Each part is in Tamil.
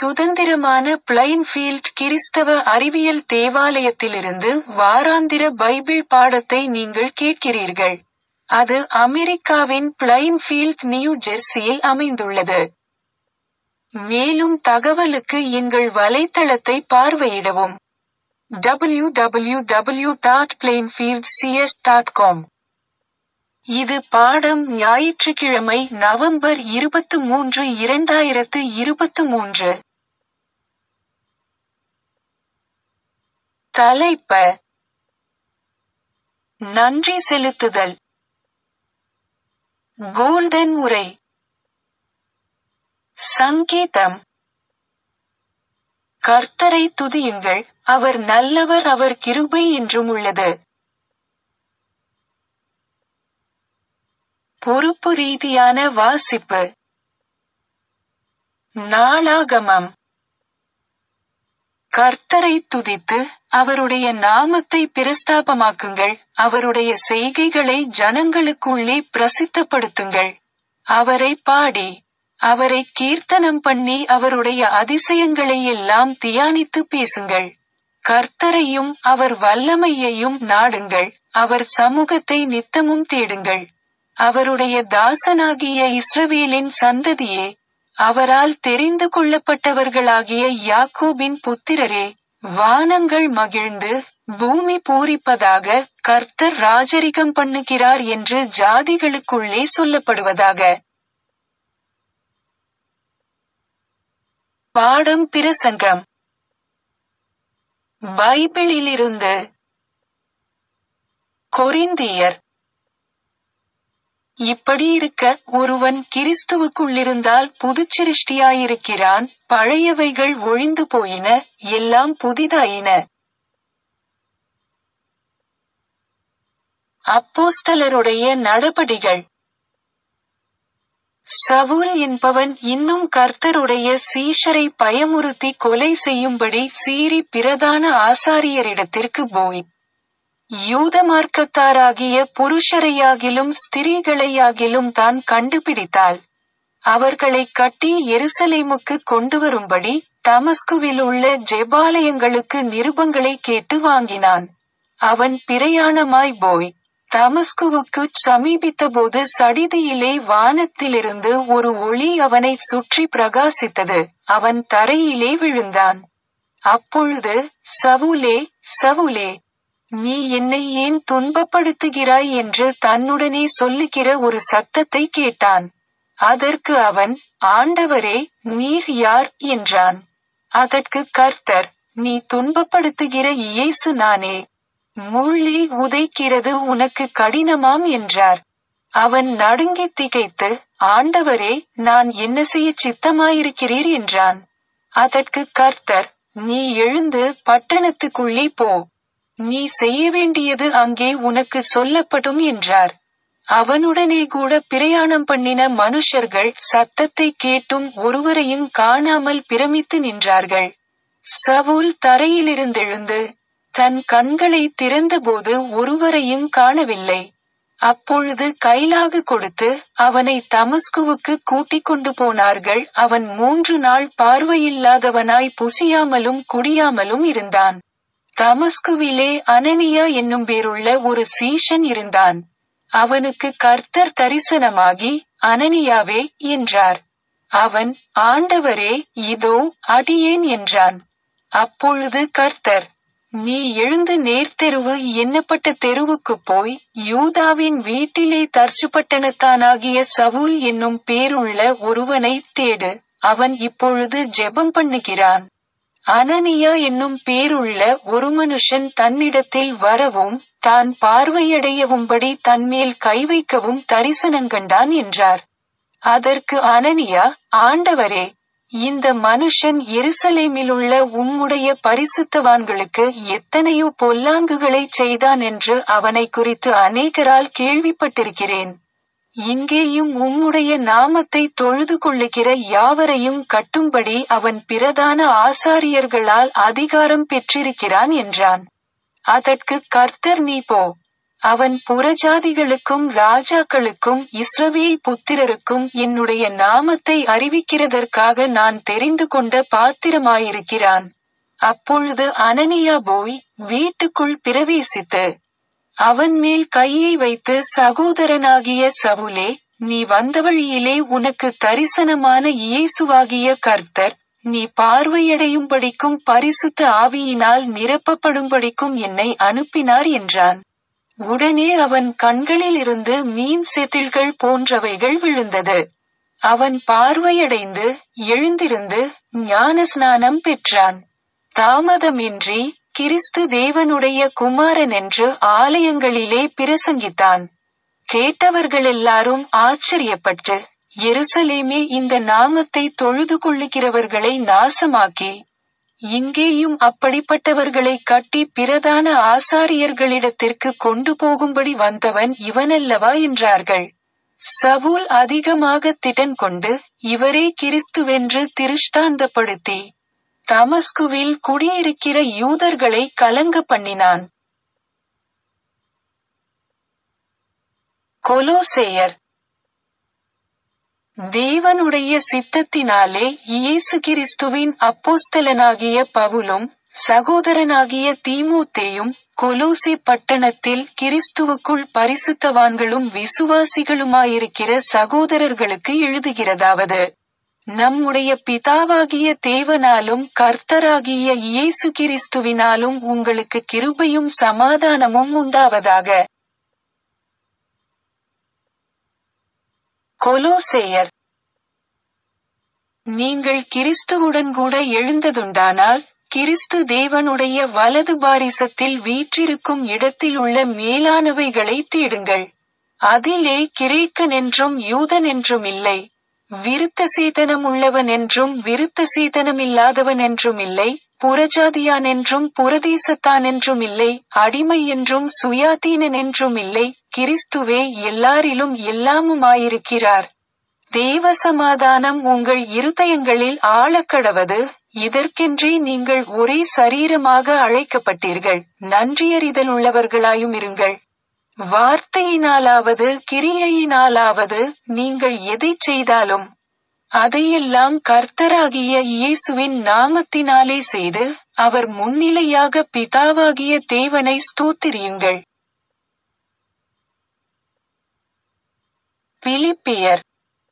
சுதந்திரமான பிளைன்ஃபீல்ட் கிறிஸ்தவ அறிவியல் தேவாலயத்திலிருந்து வாராந்திர பைபிள் பாடத்தை நீங்கள் கேட்கிறீர்கள். அது அமெரிக்காவின் பிளைன்ஃபீல்ட் நியூ ஜெர்சியில் அமைந்துள்ளது. மேலும் தகவலுக்கு எங்கள் வலைத்தளத்தை பார்வையிடவும். www.plainfieldcs.com இது பாடம் ஞாயிற்றுக்கிழமை நவம்பர் இருபத்து மூன்று இரண்டாயிரத்து இருபத்து மூன்று. தலைப்ப நன்றி செலுத்துதல் கோல்டன் உரை சங்கீதம் கர்த்தரை துதியுங்கள் அவர் நல்லவர் அவர் கிருபை என்றும் உள்ளது பொறுப்பு ரீதியான வாசிப்பு நாளாகமம் கர்த்தரை துதித்து அவருடைய நாமத்தை பிரஸ்தாபமாக்குங்கள் அவருடைய செய்கைகளை ஜனங்களுக்குள்ளே பிரசித்தப்படுத்துங்கள் அவரை பாடி அவரை கீர்த்தனம் பண்ணி அவருடைய அதிசயங்களையெல்லாம் தியானித்து பேசுங்கள் கர்த்தரையும் அவர் வல்லமையையும் நாடுங்கள் அவர் சமூகத்தை நித்தமும் தேடுங்கள் அவருடைய தாசனாகிய இஸ்ரவேலின் சந்ததியே அவரால் தெரிந்து கொள்ளப்பட்டவர்களாகிய யாக்கோபின் புத்திரரே வானங்கள் மகிழ்ந்து பூமி பூரிப்பதாக கர்த்தர் ராஜரிகம் பண்ணுகிறார் என்று ஜாதிகளுக்குள்ளே சொல்லப்படுவதாக பாடம் பிரசங்கம் பைபிளிலிருந்து கொரிந்தியர் இப்படி இருக்க ஒருவன் கிறிஸ்துவுக்குள்ளிருந்தால் புதுச்சிருஷ்டியாயிருக்கிறான் பழையவைகள் ஒழிந்து போயின எல்லாம் புதிதாயின அப்போஸ்தலருடைய நடபடிகள் சவுல் என்பவன் இன்னும் கர்த்தருடைய சீஷரை பயமுறுத்தி கொலை செய்யும்படி சீறி பிரதான ஆசாரியரிடத்திற்கு போய் யூத மார்க்கத்தாராகிய புருஷரையாகிலும் ஸ்திரீகளையாகிலும் தான் கண்டுபிடித்தாள் அவர்களை கட்டி எருசலேமுக்கு கொண்டு வரும்படி தமஸ்குவில் உள்ள ஜெபாலயங்களுக்கு நிருபங்களை கேட்டு வாங்கினான் அவன் பிரயாணமாய் போய் தமஸ்குவுக்கு சமீபித்தபோது சடிதியிலே வானத்திலிருந்து ஒரு ஒளி அவனை சுற்றி பிரகாசித்தது அவன் தரையிலே விழுந்தான் அப்பொழுது சவுலே சவுலே நீ என்னை ஏன் துன்பப்படுத்துகிறாய் என்று தன்னுடனே சொல்லுகிற ஒரு சத்தத்தை கேட்டான் அதற்கு அவன் ஆண்டவரே நீர் யார் என்றான் அதற்கு கர்த்தர் நீ துன்பப்படுத்துகிற இயேசு நானே முள்ளில் உதைக்கிறது உனக்கு கடினமாம் என்றார் அவன் நடுங்கி திகைத்து ஆண்டவரே நான் என்ன செய்ய சித்தமாயிருக்கிறீர் என்றான் அதற்கு கர்த்தர் நீ எழுந்து பட்டணத்துக்குள்ளே போ நீ செய்ய வேண்டியது அங்கே உனக்கு சொல்லப்படும் என்றார் அவனுடனே கூட பிரயாணம் பண்ணின மனுஷர்கள் சத்தத்தை கேட்டும் ஒருவரையும் காணாமல் பிரமித்து நின்றார்கள் சவுல் தரையிலிருந்தெழுந்து தன் கண்களை திறந்தபோது ஒருவரையும் காணவில்லை அப்பொழுது கைலாகு கொடுத்து அவனை தமஸ்குவுக்கு கூட்டிக் கொண்டு போனார்கள் அவன் மூன்று நாள் பார்வையில்லாதவனாய் புசியாமலும் குடியாமலும் இருந்தான் தமஸ்குவிலே அனனியா என்னும் பேருள்ள ஒரு சீஷன் இருந்தான் அவனுக்கு கர்த்தர் தரிசனமாகி அனனியாவே என்றார் அவன் ஆண்டவரே இதோ அடியேன் என்றான் அப்பொழுது கர்த்தர் நீ எழுந்து நேர்த்தெருவு எண்ணப்பட்ட தெருவுக்குப் போய் யூதாவின் வீட்டிலே தர்சுபட்டணத்தானாகிய சவுல் என்னும் பேருள்ள ஒருவனை தேடு அவன் இப்பொழுது ஜெபம் பண்ணுகிறான் அனனியா என்னும் பேருள்ள ஒரு மனுஷன் தன்னிடத்தில் வரவும் தான் பார்வையடையவும்படி தன்மேல் கை வைக்கவும் தரிசனங்கண்டான் என்றார் அதற்கு அனனியா ஆண்டவரே இந்த மனுஷன் எருசலேமிலுள்ள உம்முடைய பரிசுத்தவான்களுக்கு எத்தனையோ பொல்லாங்குகளை செய்தான் என்று அவனை குறித்து அநேகரால் கேள்விப்பட்டிருக்கிறேன் இங்கேயும் உம்முடைய நாமத்தை தொழுது கொள்ளுகிற யாவரையும் கட்டும்படி அவன் பிரதான ஆசாரியர்களால் அதிகாரம் பெற்றிருக்கிறான் என்றான் அதற்கு கர்த்தர் நீ போ அவன் புறஜாதிகளுக்கும் ராஜாக்களுக்கும் இஸ்ரவேல் புத்திரருக்கும் என்னுடைய நாமத்தை அறிவிக்கிறதற்காக நான் தெரிந்து கொண்ட பாத்திரமாயிருக்கிறான் அப்பொழுது அனனியா போய் வீட்டுக்குள் பிரவேசித்து அவன் மேல் கையை வைத்து சகோதரனாகிய சவுலே நீ வந்த வழியிலே உனக்கு தரிசனமான இயேசுவாகிய கர்த்தர் நீ பார்வையடையும்படிக்கும் பரிசுத்த ஆவியினால் நிரப்பப்படும்படிக்கும் என்னை அனுப்பினார் என்றான் உடனே அவன் கண்களிலிருந்து மீன் செதில்கள் போன்றவைகள் விழுந்தது அவன் பார்வையடைந்து எழுந்திருந்து ஞானஸ்நானம் பெற்றான் தாமதமின்றி கிறிஸ்து தேவனுடைய குமாரன் என்று ஆலயங்களிலே பிரசங்கித்தான் கேட்டவர்களெல்லாரும் ஆச்சரியப்பட்டு எருசலேமே இந்த நாமத்தை தொழுது கொள்ளுகிறவர்களை நாசமாக்கி இங்கேயும் அப்படிப்பட்டவர்களை கட்டி பிரதான ஆசாரியர்களிடத்திற்கு கொண்டு போகும்படி வந்தவன் இவனல்லவா என்றார்கள் சவுல் அதிகமாக திடன் கொண்டு இவரே கிறிஸ்துவென்று திருஷ்டாந்தப்படுத்தி தமஸ்குவில் குடியிருக்கிற யூதர்களை கலங்க பண்ணினான் கொலோசேயர் தேவனுடைய சித்தத்தினாலே இயேசு கிறிஸ்துவின் அப்போஸ்தலனாகிய பவுலும் சகோதரனாகிய தீமோத்தேயும் கொலோசி பட்டணத்தில் கிறிஸ்துவுக்குள் பரிசுத்தவான்களும் விசுவாசிகளுமாயிருக்கிற சகோதரர்களுக்கு எழுதுகிறதாவது நம்முடைய பிதாவாகிய தேவனாலும் கர்த்தராகிய இயேசு கிறிஸ்துவினாலும் உங்களுக்கு கிருபையும் சமாதானமும் உண்டாவதாக கொலோசேயர் நீங்கள் கிறிஸ்துவுடன் கூட எழுந்ததுண்டானால் கிறிஸ்து தேவனுடைய வலது பாரிசத்தில் வீற்றிருக்கும் இடத்தில் உள்ள மேலானவைகளை தேடுங்கள் அதிலே கிரேக்கன் என்றும் யூதன் என்றும் இல்லை விருத்த சேதனம் உள்ளவன் என்றும் விருத்த சேதனமில்லாதவன் என்றும் இல்லை புறஜாதியான் என்றும் புறதேசத்தான் என்றும் இல்லை அடிமை என்றும் சுயாதீனன் என்றும் இல்லை கிறிஸ்துவே எல்லாரிலும் எல்லாமுமாயிருக்கிறார் தேவ சமாதானம் உங்கள் இருதயங்களில் ஆழக்கடவது இதற்கென்றே நீங்கள் ஒரே சரீரமாக அழைக்கப்பட்டீர்கள் நன்றியறிதல் உள்ளவர்களாயும் இருங்கள் வார்த்தையினாலாவது கிரியையினாலாவது நீங்கள் எதை செய்தாலும் அதையெல்லாம் கர்த்தராகிய இயேசுவின் நாமத்தினாலே செய்து அவர் முன்னிலையாக பிதாவாகிய தேவனை ஸ்தோத்திரியுங்கள் பிலிப்பியர்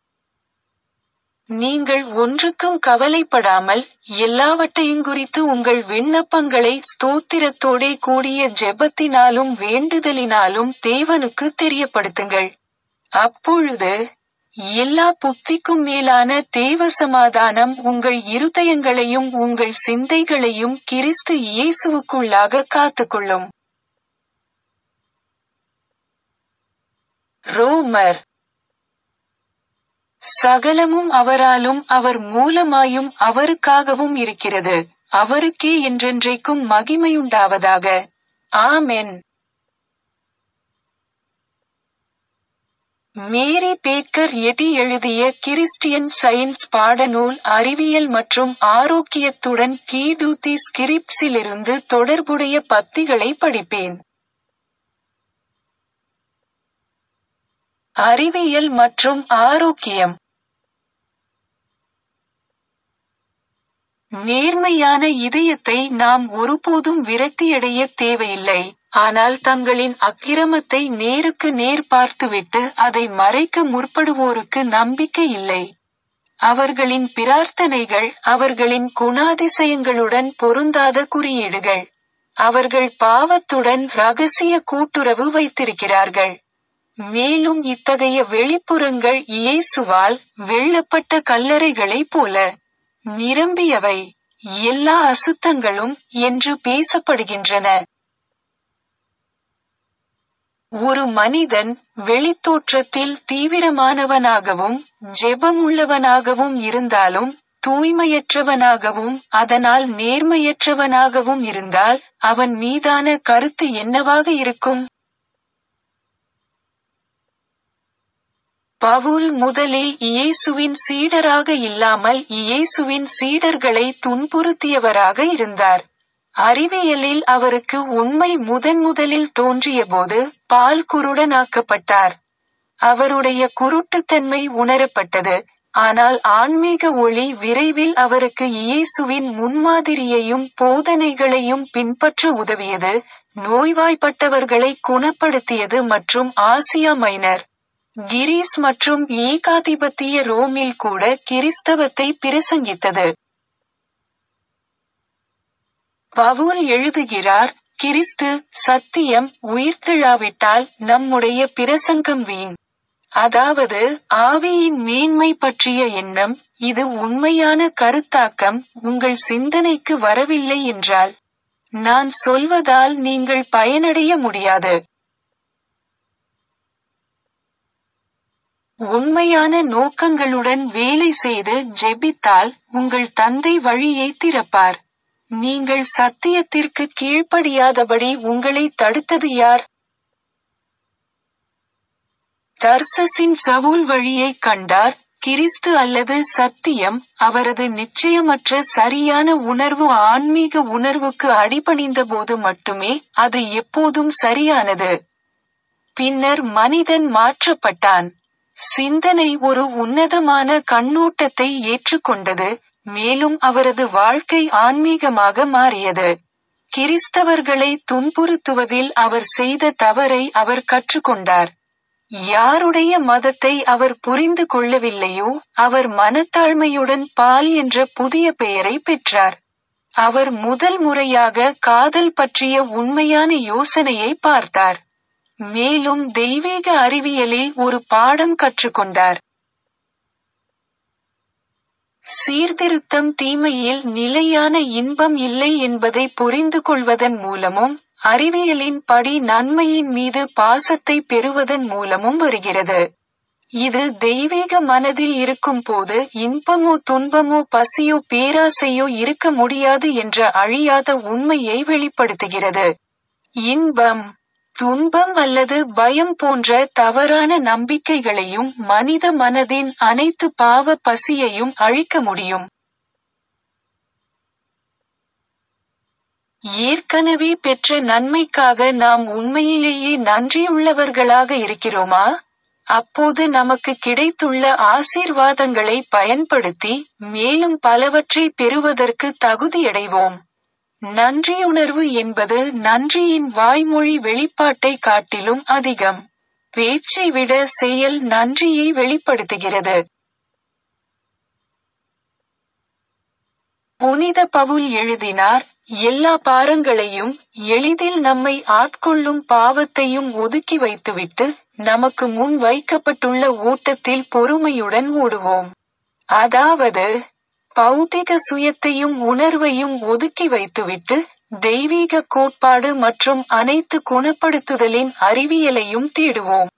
நீங்கள் ஒன்றுக்கும் கவலைப்படாமல் எல்லாவற்றையும் குறித்து உங்கள் விண்ணப்பங்களை ஸ்தோத்திரத்தோடே கூடிய ஜெபத்தினாலும் வேண்டுதலினாலும் தேவனுக்கு தெரியப்படுத்துங்கள் அப்பொழுது எல்லா புத்திக்கும் மேலான தேவ சமாதானம் உங்கள் இருதயங்களையும் உங்கள் சிந்தைகளையும் கிறிஸ்து இயேசுவுக்குள்ளாக காத்துக்கொள்ளும் ரோமர் சகலமும் அவராலும் அவர் மூலமாயும் அவருக்காகவும் இருக்கிறது அவருக்கே என்றென்றைக்கும் மகிமையுண்டாவதாக ஆமென் மேரி பேக்கர் எட்டி எழுதிய கிறிஸ்டியன் சயின்ஸ் பாடநூல் அறிவியல் மற்றும் ஆரோக்கியத்துடன் கீடூத்தி ஸ்கிரிப்ஸிலிருந்து தொடர்புடைய பத்திகளை படிப்பேன் அறிவியல் மற்றும் ஆரோக்கியம் நேர்மையான இதயத்தை நாம் ஒருபோதும் விரக்தியடைய தேவையில்லை ஆனால் தங்களின் அக்கிரமத்தை நேருக்கு நேர் பார்த்துவிட்டு அதை மறைக்க முற்படுவோருக்கு நம்பிக்கை இல்லை அவர்களின் பிரார்த்தனைகள் அவர்களின் குணாதிசயங்களுடன் பொருந்தாத குறியீடுகள் அவர்கள் பாவத்துடன் ரகசிய கூட்டுறவு வைத்திருக்கிறார்கள் மேலும் இத்தகைய வெளிப்புறங்கள் இயேசுவால் வெள்ளப்பட்ட கல்லறைகளைப் போல நிரம்பியவை எல்லா அசுத்தங்களும் என்று பேசப்படுகின்றன ஒரு மனிதன் வெளித்தோற்றத்தில் தீவிரமானவனாகவும் ஜெபமுள்ளவனாகவும் இருந்தாலும் தூய்மையற்றவனாகவும் அதனால் நேர்மையற்றவனாகவும் இருந்தால் அவன் மீதான கருத்து என்னவாக இருக்கும் பவுல் முதலில் இயேசுவின் சீடராக இல்லாமல் இயேசுவின் சீடர்களை துன்புறுத்தியவராக இருந்தார் அறிவியலில் அவருக்கு உண்மை முதன் முதலில் தோன்றியபோது பால் குருடனாக்கப்பட்டார் அவருடைய குருட்டுத்தன்மை உணரப்பட்டது ஆனால் ஆன்மீக ஒளி விரைவில் அவருக்கு இயேசுவின் முன்மாதிரியையும் போதனைகளையும் பின்பற்ற உதவியது நோய்வாய்ப்பட்டவர்களை குணப்படுத்தியது மற்றும் ஆசியா மைனர் கிரீஸ் மற்றும் ஏகாதிபத்திய ரோமில் கூட கிறிஸ்தவத்தை பிரசங்கித்தது பவுல் எழுதுகிறார் கிறிஸ்து சத்தியம் உயிர்த்தெழாவிட்டால் நம்முடைய பிரசங்கம் வீண் அதாவது ஆவியின் மேன்மை பற்றிய எண்ணம் இது உண்மையான கருத்தாக்கம் உங்கள் சிந்தனைக்கு வரவில்லை என்றால் நான் சொல்வதால் நீங்கள் பயனடைய முடியாது உண்மையான நோக்கங்களுடன் வேலை செய்து ஜெபித்தால் உங்கள் தந்தை வழியை திறப்பார் நீங்கள் சத்தியத்திற்கு கீழ்ப்படியாதபடி உங்களை தடுத்தது யார் தர்சஸின் சவுல் வழியை கண்டார் கிறிஸ்து அல்லது சத்தியம் அவரது நிச்சயமற்ற சரியான உணர்வு ஆன்மீக உணர்வுக்கு அடிபணிந்தபோது மட்டுமே அது எப்போதும் சரியானது பின்னர் மனிதன் மாற்றப்பட்டான் சிந்தனை ஒரு உன்னதமான கண்ணோட்டத்தை ஏற்றுக்கொண்டது மேலும் அவரது வாழ்க்கை ஆன்மீகமாக மாறியது கிறிஸ்தவர்களை துன்புறுத்துவதில் அவர் செய்த தவறை அவர் கற்றுக்கொண்டார் யாருடைய மதத்தை அவர் புரிந்து கொள்ளவில்லையோ அவர் மனத்தாழ்மையுடன் பால் என்ற புதிய பெயரை பெற்றார் அவர் முதல் முறையாக காதல் பற்றிய உண்மையான யோசனையை பார்த்தார் மேலும் தெய்வீக அறிவியலில் ஒரு பாடம் கற்றுக்கொண்டார் சீர்திருத்தம் தீமையில் நிலையான இன்பம் இல்லை என்பதை புரிந்து கொள்வதன் மூலமும் அறிவியலின் படி நன்மையின் மீது பாசத்தை பெறுவதன் மூலமும் வருகிறது இது தெய்வீக மனதில் இருக்கும் போது இன்பமோ துன்பமோ பசியோ பேராசையோ இருக்க முடியாது என்ற அழியாத உண்மையை வெளிப்படுத்துகிறது இன்பம் துன்பம் அல்லது பயம் போன்ற தவறான நம்பிக்கைகளையும் மனித மனதின் அனைத்து பாவ பசியையும் அழிக்க முடியும் ஏற்கனவே பெற்ற நன்மைக்காக நாம் உண்மையிலேயே நன்றியுள்ளவர்களாக இருக்கிறோமா அப்போது நமக்கு கிடைத்துள்ள ஆசீர்வாதங்களை பயன்படுத்தி மேலும் பலவற்றை பெறுவதற்கு தகுதியடைவோம் நன்றியுணர்வு என்பது நன்றியின் வாய்மொழி வெளிப்பாட்டை காட்டிலும் அதிகம் பேச்சை விட செயல் நன்றியை வெளிப்படுத்துகிறது புனித பவுல் எழுதினார் எல்லா பாரங்களையும் எளிதில் நம்மை ஆட்கொள்ளும் பாவத்தையும் ஒதுக்கி வைத்துவிட்டு நமக்கு முன் வைக்கப்பட்டுள்ள ஓட்டத்தில் பொறுமையுடன் ஓடுவோம் அதாவது பௌதிக சுயத்தையும் உணர்வையும் ஒதுக்கி வைத்துவிட்டு தெய்வீக கோட்பாடு மற்றும் அனைத்து குணப்படுத்துதலின் அறிவியலையும் தேடுவோம்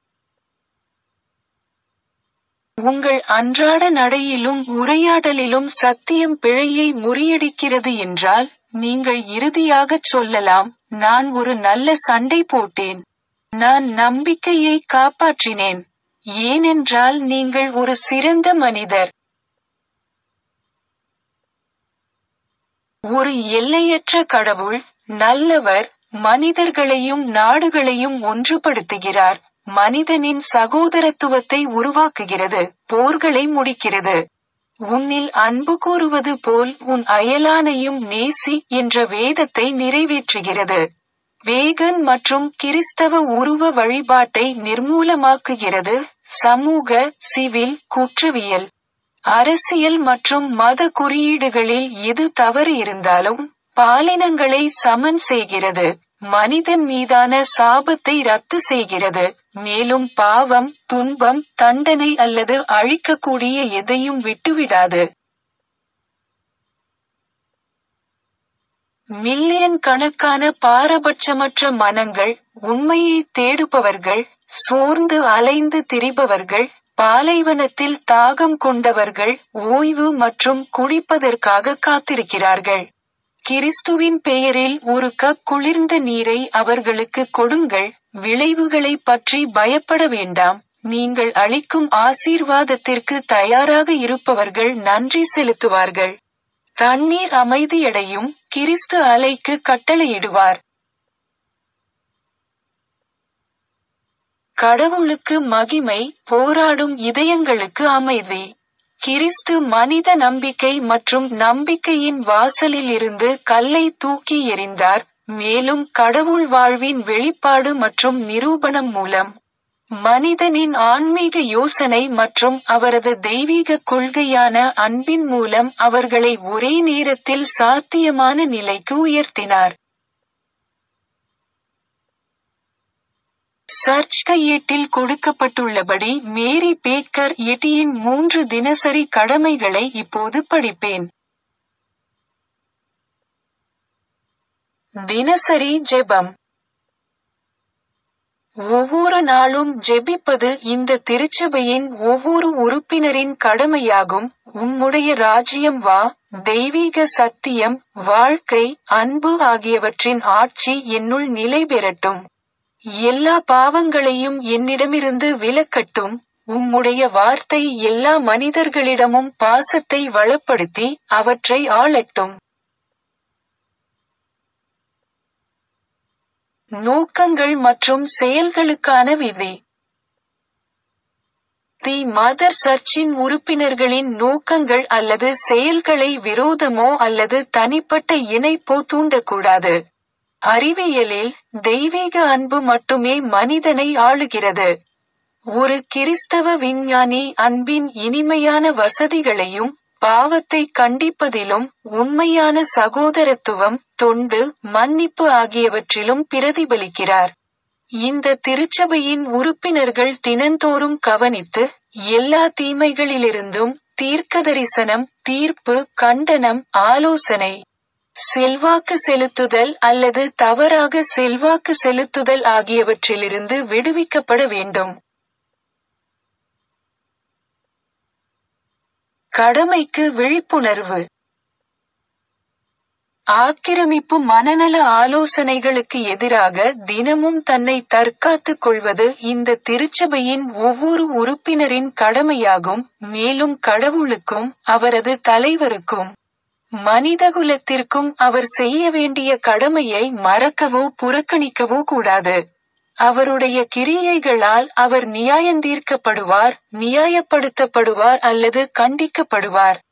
உங்கள் அன்றாட நடையிலும் உரையாடலிலும் சத்தியம் பிழையை முறியடிக்கிறது என்றால் நீங்கள் இறுதியாகச் சொல்லலாம் நான் ஒரு நல்ல சண்டை போட்டேன் நான் நம்பிக்கையை காப்பாற்றினேன் ஏனென்றால் நீங்கள் ஒரு சிறந்த மனிதர் ஒரு எல்லையற்ற கடவுள் நல்லவர் மனிதர்களையும் நாடுகளையும் ஒன்றுபடுத்துகிறார் மனிதனின் சகோதரத்துவத்தை உருவாக்குகிறது போர்களை முடிக்கிறது உன்னில் அன்பு கூறுவது போல் உன் அயலானையும் நேசி என்ற வேதத்தை நிறைவேற்றுகிறது வேகன் மற்றும் கிறிஸ்தவ உருவ வழிபாட்டை நிர்மூலமாக்குகிறது சமூக சிவில் குற்றவியல் அரசியல் மற்றும் மத குறியீடுகளில் எது தவறு இருந்தாலும் பாலினங்களை சமன் செய்கிறது மனிதன் மீதான சாபத்தை ரத்து செய்கிறது மேலும் பாவம் துன்பம் தண்டனை அல்லது அழிக்கக்கூடிய எதையும் விட்டுவிடாது மில்லியன் கணக்கான பாரபட்சமற்ற மனங்கள் உண்மையை தேடுபவர்கள் சோர்ந்து அலைந்து திரிபவர்கள் பாலைவனத்தில் தாகம் கொண்டவர்கள் ஓய்வு மற்றும் குடிப்பதற்காக காத்திருக்கிறார்கள் கிறிஸ்துவின் பெயரில் ஒரு கப் குளிர்ந்த நீரை அவர்களுக்கு கொடுங்கள் விளைவுகளை பற்றி பயப்பட வேண்டாம் நீங்கள் அளிக்கும் ஆசீர்வாதத்திற்கு தயாராக இருப்பவர்கள் நன்றி செலுத்துவார்கள் தண்ணீர் அமைதியடையும் கிறிஸ்து அலைக்கு கட்டளையிடுவார் கடவுளுக்கு மகிமை போராடும் இதயங்களுக்கு அமைதி கிறிஸ்து மனித நம்பிக்கை மற்றும் நம்பிக்கையின் வாசலில் இருந்து கல்லை தூக்கி எறிந்தார் மேலும் கடவுள் வாழ்வின் வெளிப்பாடு மற்றும் நிரூபணம் மூலம் மனிதனின் ஆன்மீக யோசனை மற்றும் அவரது தெய்வீக கொள்கையான அன்பின் மூலம் அவர்களை ஒரே நேரத்தில் சாத்தியமான நிலைக்கு உயர்த்தினார் சர்ச் கையேட்டில் கொடுக்கப்பட்டுள்ளபடி மேரி பேக்கர் எட்டியின் மூன்று தினசரி கடமைகளை இப்போது படிப்பேன் தினசரி ஜெபம் ஒவ்வொரு நாளும் ஜெபிப்பது இந்த திருச்சபையின் ஒவ்வொரு உறுப்பினரின் கடமையாகும் உம்முடைய ராஜ்யம் வா தெய்வீக சத்தியம் வாழ்க்கை அன்பு ஆகியவற்றின் ஆட்சி என்னுள் நிலை பெறட்டும் எல்லா பாவங்களையும் என்னிடமிருந்து விலக்கட்டும் உம்முடைய வார்த்தை எல்லா மனிதர்களிடமும் பாசத்தை வளப்படுத்தி அவற்றை ஆளட்டும் நோக்கங்கள் மற்றும் செயல்களுக்கான விதி தி மதர் சர்ச்சின் உறுப்பினர்களின் நோக்கங்கள் அல்லது செயல்களை விரோதமோ அல்லது தனிப்பட்ட இணைப்போ தூண்டக்கூடாது அறிவியலில் தெய்வீக அன்பு மட்டுமே மனிதனை ஆளுகிறது ஒரு கிறிஸ்தவ விஞ்ஞானி அன்பின் இனிமையான வசதிகளையும் பாவத்தை கண்டிப்பதிலும் உண்மையான சகோதரத்துவம் தொண்டு மன்னிப்பு ஆகியவற்றிலும் பிரதிபலிக்கிறார் இந்த திருச்சபையின் உறுப்பினர்கள் தினந்தோறும் கவனித்து எல்லா தீமைகளிலிருந்தும் தீர்க்கதரிசனம் தீர்ப்பு கண்டனம் ஆலோசனை செல்வாக்கு செலுத்துதல் அல்லது தவறாக செல்வாக்கு செலுத்துதல் ஆகியவற்றிலிருந்து விடுவிக்கப்பட வேண்டும் கடமைக்கு விழிப்புணர்வு ஆக்கிரமிப்பு மனநல ஆலோசனைகளுக்கு எதிராக தினமும் தன்னை தற்காத்துக் கொள்வது இந்த திருச்சபையின் ஒவ்வொரு உறுப்பினரின் கடமையாகும் மேலும் கடவுளுக்கும் அவரது தலைவருக்கும் மனிதகுலத்திற்கும் அவர் செய்ய வேண்டிய கடமையை மறக்கவோ புறக்கணிக்கவோ கூடாது அவருடைய கிரியைகளால் அவர் நியாயந்தீர்க்கப்படுவார் நியாயப்படுத்தப்படுவார் அல்லது கண்டிக்கப்படுவார்